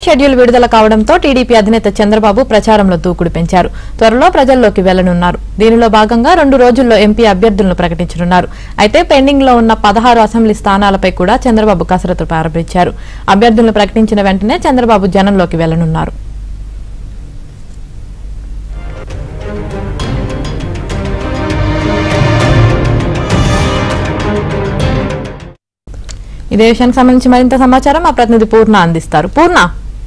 schedule విడుదల కావడంతో TDP అధినేత చంద్రబాబు ప్రచారంలో దూకుడు పెంచారు త్వరలో ప్రజల్లోకి వెళ్లనున్నారు దీనిలో భాగంగా రెండు రోజుల్లో ఎంపీ అభ్యర్థులను ప్రకటించనున్నారు అయితే పెండింగ్ లో ఉన్న పదహారు అసెంబ్లీ స్థానాలపై కూడా చంద్రబాబు కసరత్తు ప్రారంభించారు అభ్యర్థులను ప్రకటించిన వెంటనే చంద్రబాబు జనంలోకి వెళ్లనున్నారు ఇదే విషయానికి సంబంధించి మరింత సమాచారం మా ప్రతినిధి పూర్ణ అందిస్తారు పూర్ణ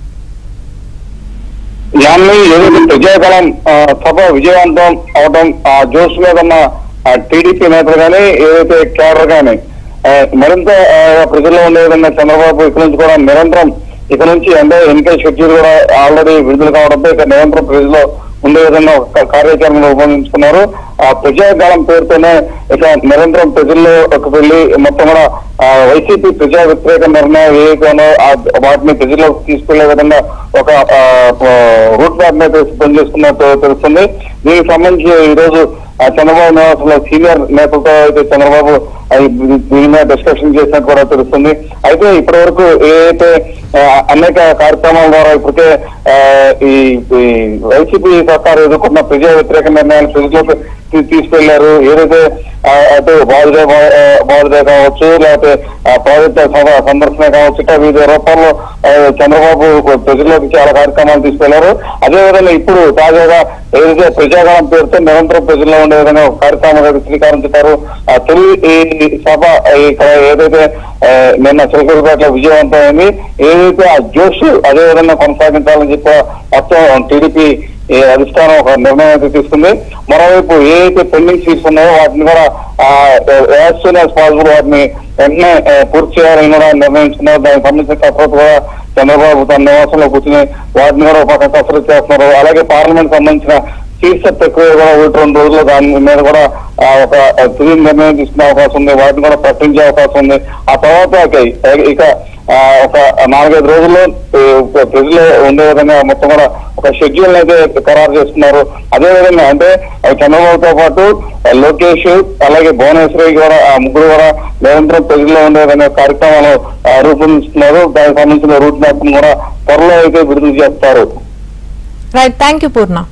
యాన్ని ఏదైతే ప్రజాగళం ఆ, సభ విజయవంతం అవడం ఆ జోష్ మీద ఉన్న టీడీపీ నేతలు కానీ ఏదైతే కేడర్ కానీ ఆ, మరింత ఆ, ప్రజల్లో ఉండే విధంగా చంద్రబాబు ఇక నుంచి కూడా నిరంతరం ఇక నుంచి అంటే ఎన్నికల షెడ్యూల్ కూడా ఆల్రెడీ విడుదల కావడంతో ఇక నిరంతరం ప్రజల్లో ఉండే విధంగా ఒక కార్యాచరణ రూపొందించుకున్నారు ఆ ప్రజాగాలం పేరుతోనే ఇక నిరంతరం ప్రజల్లోకి వెళ్ళి మొత్తం కూడా ఆ, వైసీపీ ప్రజా వ్యతిరేక నిర్ణయం ఏదైతే ఆ వాటిని ప్రజల్లోకి తీసుకెళ్లే విధంగా ఒక ఆ, ఆ, రూట్ మ్యాప్ అయితే సిద్ధం చేసుకున్నట్టు తెలుస్తుంది దీనికి సంబంధించి ఈ రోజు ఆ, చంద్రబాబు నివాసంలో సీనియర్ నేతలతో అయితే చంద్రబాబు ఆ, ఈ- దీని మీద డిస్కషన్ చేసినట్టు కూడా తెలుస్తుంది అయితే ఇప్పటి వరకు ఏదైతే ఆ, అనేక కార్యక్రమాల ద్వారా ఇప్పటికే ఆ, ఈ ఈ వైసీపీ సర్కారు ఎదుర్కొన్న ప్రజా వ్యతిరేక నిర్ణయాలు ప్రజలకు తీ- తీసుకెళ్లారు ఏదైతే ఆ, అటు బాధుడే బాధుడే కావచ్చు లేకపోతే ఆ, ప్రాజెక్ట్ సభ- సందర్శన కావచ్చు ఇట్లా వివిధ రూపాల్లో ఆ, చంద్రబాబు ప్రజల్లోకి చాలా కార్యక్రమాలు తీసుకెళ్లారు అదేవిధంగా ఇప్పుడు తాజాగా ఏదైతే ప్రజాగణం పేరుతో నిరంతరం ప్రజల్లో ఉండే విధంగా ఒక కార్యక్రమాలు శ్రీకారం చుట్టారు ఆ తొలి ఈ సభ ఇక్కడ ఏదైతే ఆ, నిన్న చిలకలపేటలో విజయవంతమైంది ఏదైతే ఆ జోష్ అదే విధంగా కొనసాగించాలని చెప్పి మొత్తం టీడీపీ ఈ అధిష్టానం ఒక నిర్ణయం అయితే తీసుకుంది మరోవైపు ఏ అయితే పెండింగ్ సీట్స్ ఉన్నాయో వాటిని కూడా యాజ్ సూన్ యాజ్ పాసిబుల్ వాటిని వెంటనే ఆ, పూర్తి చేయాలని కూడా నిర్ణయించుకున్నారు దానికి సంబంధించిన కసరత్తు కూడా చంద్రబాబు తన నివాసంలో కూర్చుని వాటిని కూడా ఒక పక్క కసరత్తు చేస్తున్నారు అలాగే పార్లమెంట్ సంబంధించిన సీట్స్ ఎక్కువ కూడా ఒకటి రెండు రోజుల్లో దాని మీద కూడా ఆ, ఒక తుది నిర్ణయం తీసుకునే అవకాశం ఉంది వాటిని కూడా ప్రకటించే అవకాశం ఉంది ఆ తర్వాత ఇక- ఇక ఆ, ఒక నాలుగైదు రోజుల్లో ఏ, ఒక ప్రజలు ఉండే విధంగా మొత్తం కూడా ఒక షెడ్యూల్ అయితే ఖరారు చేస్తున్నారు అదే విధంగా అంటే ఆ, చంద్రబాబుతో పాటు ఆ, లోకేష్ అలాగే భువనేశ్వరి కూడా ఆ ముగ్గురు కూడా నిరంతరం ప్రజల్లో ఉండే విధంగా కార్యక్రమాలు ఆ, రూపొందిస్తున్నారు దానికి సంబంధించిన రూట్ మ్యాప్ కూడా త్వరలో అయితే విడుదల చేస్తారు రైట్ థ్యాంక్ యూ పూర్ణ